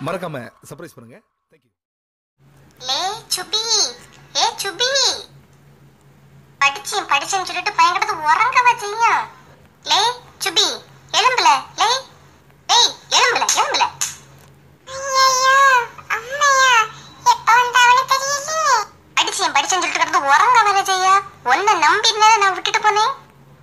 மறக்காம சர்ப்ரைஸ் பண்ணுங்க தேங்க்யூ லே சுபி ஏ சுபி படிச்சேன் படிச்சேன்னு சொல்லிட்டு பையன் கிட்ட உறங்கவா செய்யும் லே சுபி எலும்புல லே ஏய் எலும்புல எலும்புல படிச்சேன் படிச்சேன்னு சொல்லிட்டு கிடந்து உறங்க வர செய்யா உன்னை நம்பி நான் விட்டுட்டு போனேன்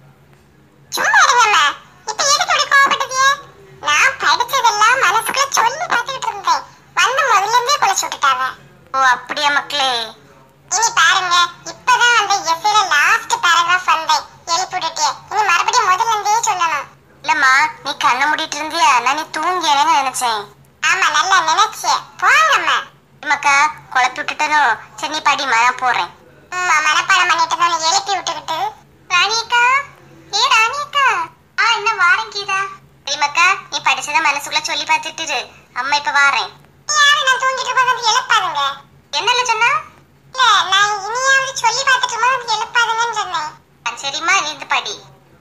சும்மா இருங்கம்மா இப்ப எதுக்கு இப்படி கோவப்பட்டீங்க நான் படிச்சதெல்லாம் மனசுக்குள்ள சொல்லி பார்த்துக்கிட்டு இருந்தேன் வந்து முதல்ல இருந்தே குலைச்சு விட்டுட்டாங்க ஓ அப்படியா மக்களே இனி பாருங்க இப்பதான் அந்த எஸ்ஏல லாஸ்ட் பேராகிராஃப் வந்தேன் எழுப்பி விட்டுட்டே இனி மறுபடியும் முதல்ல இருந்தே சொல்லணும் இல்லம்மா நீ கண்ணை மூடிட்டு இருந்தியா நான் நீ தூங்கியேன்னு நினைச்சேன் ஆமா நல்லா நினைச்சிய போங்கம்மா மக்கா குழப்பி விட்டுட்டனோ சரி நீ படிமா நான் போறேன் மனப்பாடம் பண்ணிட்டு தான் எழுப்பி விட்டுக்கிட்டு ராணியக்கா ஏ ராணியக்கா ஆ என்ன வாரேன் கீதா மக்கா நீ படிச்சத மனசுக்குள்ள சொல்லி பார்த்துட்டு இரு. அம்மா இப்ப வாரேன் யாரு நான் தூங்கிட்டு போகிறது எழுப்பாதுங்க என்னல சொன்னா இல்ல நான் இனியாவது சொல்லி பார்த்துட்டு இருக்கும்போது எழுப்பாதுங்கன்னு சொன்னேன் ஆ, சரிம்மா நீ இந்த படி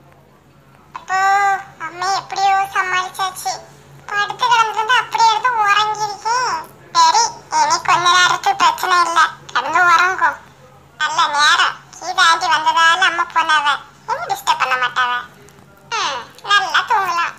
அப்போ அம்மா எப்படியோ சமாளிச்சாச்சு படுத்து கிடந்திருந்து அப்படியே எடுத்து உறங்கியிருக்கேன் சரி இனி கொஞ்ச நேரத்துக்கு பிரச்சனை இல்ல கடந்து உறங்கும் நல்ல நேரம் கீதா ஆண்டி வந்ததால அம்மா போனாவ இனி டிஸ்டர்ப் பண்ண மாட்டாவ ம், நல்லா தூங்கலாம்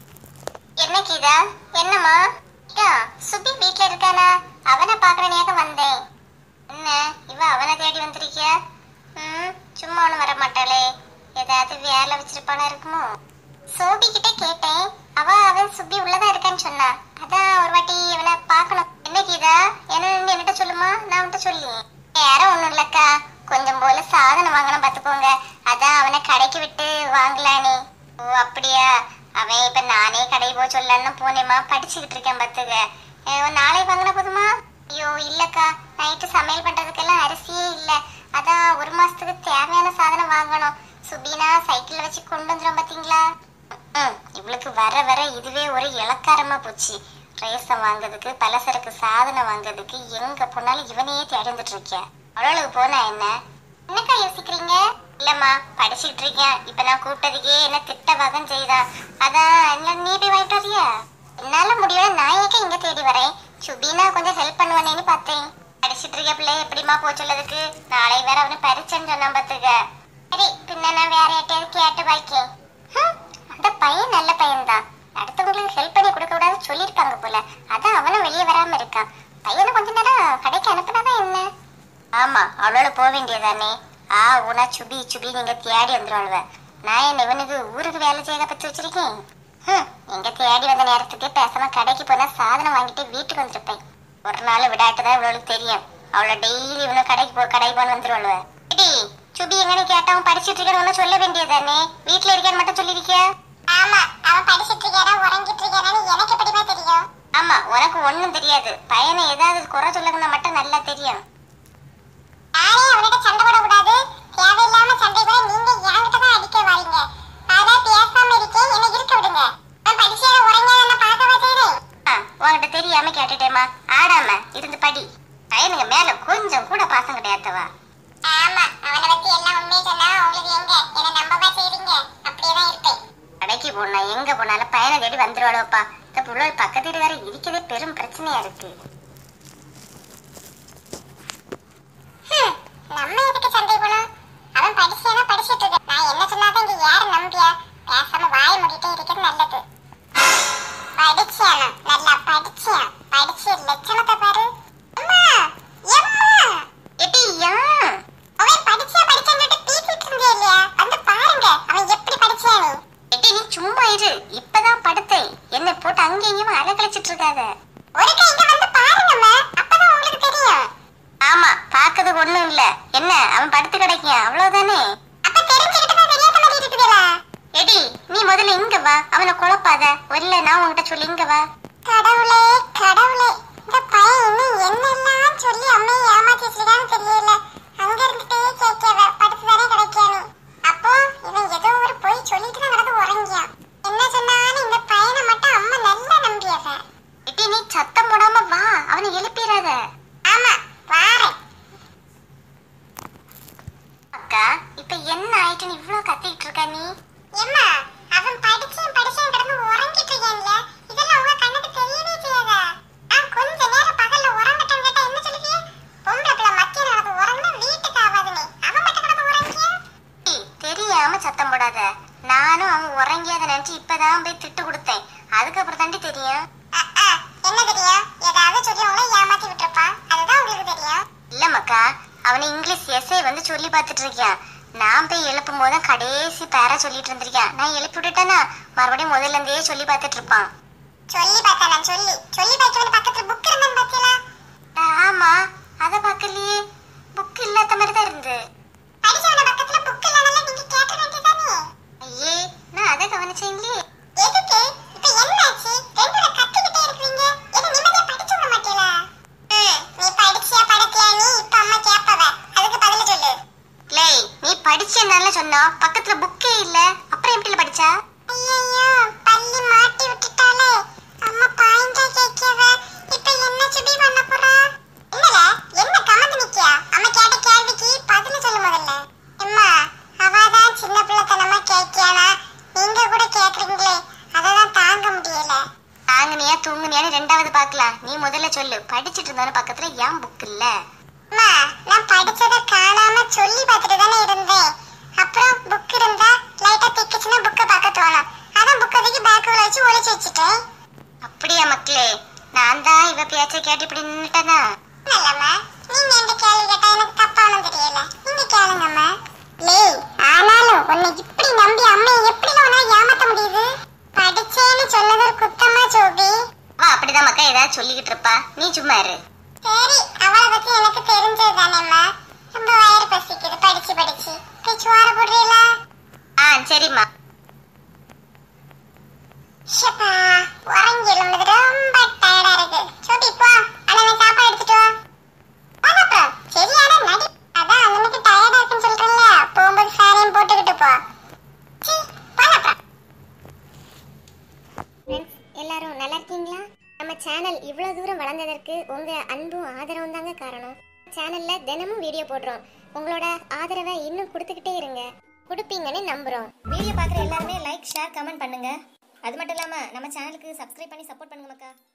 என்ன கீதா என்னம்மா அக்கா, சுபி வீட்ல இருக்கானா அவனை பாக்குறனையாக வந்தேன் என்ன இவ அவனை தேடி வந்திருக்கியா ம் சும்மா ஒன்றும் வர மாட்டாளே ஏதாவது வேலை வச்சிருப்பானா இருக்குமோ சோபி கிட்ட கேட்டேன் அவ அவன் சுபி உள்ளதா இருக்கான்னு சொன்னா அதான் ஒரு வாட்டி இவனை பார்க்கணும் என்ன கீதா என்ன என்கிட்ட சொல்லுமா நான் அவன்கிட்ட சொல்லி வேற ஒண்ணும் இல்லக்கா கொஞ்சம் போல சாதனம் வாங்கணும் பாத்துக்கோங்க அதான் அவனை கடைக்கு விட்டு வாங்கலானே ஓ அப்படியா அவன் இப்ப நானே கடை போக சொல்லலான்னு போனேமா படிச்சுக்கிட்டு இருக்கேன் பாத்துக்க அஹ் நாளை வாங்கின போதுமா ஐயோ இல்லக்கா நைட்டு சமையல் பண்றதுக்கெல்லாம் அரிசியே இல்ல அதான் ஒரு மாசத்துக்கு தேவையான சாதனம் வாங்கணும் சுபீனா சைக்கிள்ல வச்சு கொண்டு வந்துடும் பாத்தீங்களா ம், இவளுக்கு வர வர இதுவே ஒரு இலக்காரமா போச்சு ரேசம் வாங்குறதுக்கு பலசரக்கு சாதனம் வாங்குறதுக்கு எங்க போனாலும் இவனையே தேடி வந்துட்டு இருக்கேன் அவளுக்கு போனா என்ன என்னக்கா யோசிக்கிறீங்க இல்லம்மா படிச்சுட்டு இருக்கேன் இப்ப நான் கூப்பிட்டதுக்கே என்ன திட்ட வகம் செய்தா அதான் இல்ல நீ போய் வாங்கிட்டு வரியா என்னால முடியல நான் ஏக்க இங்க தேடி வரேன் சுபீனா கொஞ்சம் ஹெல்ப் பண்ணுவானேன்னு பார்த்தேன் படிச்சுட்டு இருக்க பிள்ளை எப்படிமா போக சொல்லதுக்கு நாளை வேற அவனு பரிச்சைன்னு சொன்னான் பாத்துக்க சரி பின்ன நான் வேற யார்ட்டையாவது கேட்டு பாக்கேன் ஹம், அந்த பையன் நல்ல பையன்தான் அடுத்தவங்களுக்கு ஹெல்ப் பண்ணி கொடுக்க கூடாது சொல்லியிருக்காங்க போல அதான் அவனும் வெளியே வராம இருக்கான் பையனை கொஞ்ச நேரம் கடைக்கு அனுப்புனாதான் என்ன ஆமா அவளோட போக வேண்டியதானே ஆ உனா சுபி சுபி நீங்க தேடி வந்துருவாளுவ நான் என்ன இவனுக்கு ஊருக்கு வேலை செய்ய பத்தி வச்சிருக்கேன் ஹம், நீங்க தேடி வந்த நேரத்துக்கு பேசாம கடைக்கு போனா சாதனம் வாங்கிட்டு வீட்டுக்கு வந்திருப்பேன் ஒரு நாள் விடாட்டு தான் இவளுக்கு தெரியும் அவளை டெய்லி இவனு கடைக்கு போ கடைக்கு போன்னு வந்துருவாளுவ எடி சுபி எங்கன்னு கேட்டவன் படிச்சிட்டு இருக்கேன்னு சொல்ல வேண்டியதானே வீட்டுல இருக்கேன்னு மட்டும் சொல்லிருக்கியா ஆமா அவன் படிச்சிட்டு இருக்காரா உறங்கிட்டு இருக்காரான்னு எனக்கு எப்படிமா தெரியும் ஆமா உனக்கு ஒண்ணும் தெரியாது பையனை ஏதாவது குறை சொல்லுங்கன்னா மட்டும் நல்லா தெரியும் யாரே அவனிட்ட சண்டை போட கூடாது தேவையில்லாம சண்டை கூட நீங்க என்கிட்ட தான் அடிக்க வரீங்க அதான் பேசாம இருக்கேன் என்ன இருக்க விடுங்க நான் படிச்சேன் உறங்க என்ன பார்க்கவா செய்றேன் உன்கிட்ட தெரியாம கேட்டுட்டேமா ஆடாம இருந்து படி பையனுங்க மேல கொஞ்சம் கூட பாசம் கிடையாதவா ஆமா அவனை பத்தி எல்லாம் உண்மையை சொன்னா உங்களுக்கு எங்க என்ன நம்பவா செய்றீங்க அப்படியே தான் இருப்பேன் கடைக்கு போனா எங்க போனாலும் பையனை தேடி வந்துருவாளோப்பா இந்த புள்ள பக்கத்து வீட்டுக்கார இருக்கிறதே பெரும் பிரச்சனையா இருக்கு ஹம், நம்ம எதுக்கு சண்டை போனோம் அவன் படிச்சானா படிச்சிட்டு இருக்கு நான் என்ன சொன்னாதான் இங்க யாரு நம்பியா பேசாம வாய மூடிட்டே இருக்கிறது நல்லது படிச்சானா நல்லா படிச்சான் படிச்ச லட்சணத்தை பாரு அம்மா எம்மா எடி யா அவன் படிச்சா படிச்சான்னு பேசிட்டு இருந்தே இல்லையா வந்து பாருங்க அவன் எப்படி படிச்சானு எடி நீ சும்மா இரு இப்பதான் படுத்தேன் என்ன போட்டு அங்க இங்கேயும் அலக்கழிச்சிட்டு இருக்காத ஒருக்கா இங்க வந்து பாருங்கம்மா அப்பதான் உங்களுக்கு தெரியும் ஆமா பாக்குறதுக்கு ஒண்ணும் இல்ல என்ன அவன் படுத்து கிடைக்கான் அவ்வளவுதானே அப்ப தெரிஞ்சுக்கிட்டு தான் தெரியாத மாதிரி இருக்குதுடா எடி நீ முதல்ல இங்க வா அவனை குழப்பாத இல்ல நான் உன்கிட்ட சொல்லி இங்க வா கடவுளே கடவுளே இந்த பையன் இன்னும் என்னெல்லாம் சொல்லி அம்மையை ஏமாத்தி வச்சிருக்கான்னு தெரியல அங்க இருந்துட்டே கேட்கவ படுத்து தானே கிடைக்கானு அப்போ இவன் ஏதோ ஒரு பொய் சொல்லிட்டு தான் நடந்து உறங்கியான் என்ன சொன்னாலும் இந்த பையனை மட்டும் அம்மா நல்லா நம்பியவ எடி நீ சத்தம் போடாம வா அவனை எழுப்பிடாத ஆமா வாரேன் அக்கா இப்ப என்ன ஆயிட்டுன்னு இவ்ளோ கத்திட்டு இருக்க நீ எம்மா அவன் படிச்சேன் படிச்சேன் கிடந்து உறங்கிட்டு இருக்கான்ல இதெல்லாம் உங்க கண்ணுக்கு தெரியவே செய்யாதா ஆ தெரியாம சத்தம் போடாத நானும் அவன் உறங்கியதை நினைச்சு இப்பதான் போய் திட்டு கொடுத்தேன் அதுக்கப்புறம் தாண்டி தெரியும் என்ன தெரியும் ஏதாவது சொல்லி உங்களை ஏமாத்தி விட்டுருப்பான் அதுதான் உங்களுக்கு தெரியும் இல்ல மக்கா அவனை இங்கிலீஷ் எஸ்ஐ வந்து சொல்லி பார்த்துட்டு இருக்கான் நான் போய் எழுப்பும் போது கடைசி பேர சொல்லிட்டு இருந்திருக்கேன் நான் எழுப்பி விட்டுட்டேனா மறுபடியும் முதல்ல இருந்தே சொல்லி பார்த்துட்டு இருப்பான் சொல்லி பார்த்தா நான் சொல்லி சொல்லி பார்க்க பக்கத்துல புக் இருந்தான்னு பாத்தீங்களா ஆமா அத பார்க்கலையே புக் இல்லாத மாதிரி தான் இருந்து படிச்சவன பக்கத்துல புக் இல்லனால நீங்க கேட்க வேண்டியதானே ஐயே நான் அத கவனிச்சேன்லயே எதுக்கு இப்ப என்னாச்சு ரெண்டு பேரும் கத்திக்கிட்டே இருக்கீங்க என்ன நிம்மதியா படிச்சு விட மாட்டீங்களா நீ படிச்சியா படத்தியா நீ இப்ப அம்மா கேப்பவ அதுக்கு பதில சொல்லு லேய் நீ படிச்சேன்னால சொன்னா பக்கத்துல புக்கே இல்ல அப்புறம் எப்படி படிச்சா ஐயோ பள்ளி மாட்டி விட்டுட்டாலே அம்மா பாயிண்டா கேக்கவ இப்ப என்ன சுபி பண்ண போறா என்னல என்ன கமந்து நிக்கியா அம்மா கேட்ட கேள்விக்கு பதில் சொல்லு முதல்ல அம்மா அவதான் சின்ன பிள்ளைத்தனமா கேக்கியானா நீங்க கூட கேக்குறீங்களே அததான் தாங்க முடியல தாங்குனியா தூங்குனியான்னு ரெண்டாவது பார்க்கலாம் நீ முதல்ல சொல்லு படிச்சிட்டு இருந்தாலும் பக்கத்துல ஏன் புக் இல்ல அம்மா நான் படிச்சத காணாம சொல்லி பார்த்துட்டு தானே இருந்தேன் அப்புறம் புக் இருந்தா லைட்டா திக்குச்சுன்னா புக்க பார்க்க தோணும் அதான் புக் அதுக்கு பேக்குள்ள வச்சு ஒளிச்சு வச்சுட்டேன் அப்படியா மக்களே நான் தான் இவ பேச்ச கேட்டு இப்படி நின்னுட்டனா இல்லம்மா நீங்க எந்த கேள்வி கேட்டா எனக்கு தப்பானும் தெரியல நீங்க கேளுங்கம்மா லேய் ஆனாலும் உன்னை இப்படி நம்பி அம்மையை எப்படி உன்னால ஏமாத்த முடியுது படிச்சேன்னு சொன்னது ஒரு குத்தமா சோபி அவ அப்படிதான் மக்கா ஏதாவது சொல்லிக்கிட்டு இருப்பா நீ சும்மா இரு சரி அவளை பத்தி எனக்கு தெரிஞ்சது தானேம்மா ரொம்ப வயிறு பசிக்குது படிச்சு படிச்சு போய் சோற போடுறீங்களா ஆ சரிம்மா ஷப்பா உறங்கி எழுந்தது ரொம்ப டயர்டா இருக்கு சோபி போ அண்ணன் சாப்பாடு எடுத்துட்டு வா போகட்டும் சரியான நடி அதான் அண்ணனுக்கு டயர்டா இருக்குன்னு சொல்றேன்ல போகும்போது ஃபேனையும் போட்டுக்கிட்டு போ சீ போகட்டும் ஃப்ரெண்ட்ஸ் எல்லாரும் நல்லா இருக்கீங்களா நம்ம சேனல் இவ்வளோ தூரம் வளர்ந்ததற்கு உங்கள் அன்பும் ஆதரவும் தாங்க காரணம் சேனலில் தினமும் வீடியோ போடுறோம் உங்களோட ஆதரவை இன்னும் கொடுத்துக்கிட்டே இருங்க கொடுப்பீங்கன்னு நம்புகிறோம் வீடியோ பார்க்குற எல்லாருமே லைக் ஷேர் கமெண்ட் பண்ணுங்க அது மட்டும் இல்லாமல் நம்ம சேனலுக்கு சப்ஸ்கிரைப் பண்ணி சப்போர்ட் பண்ணுங்க மக்கா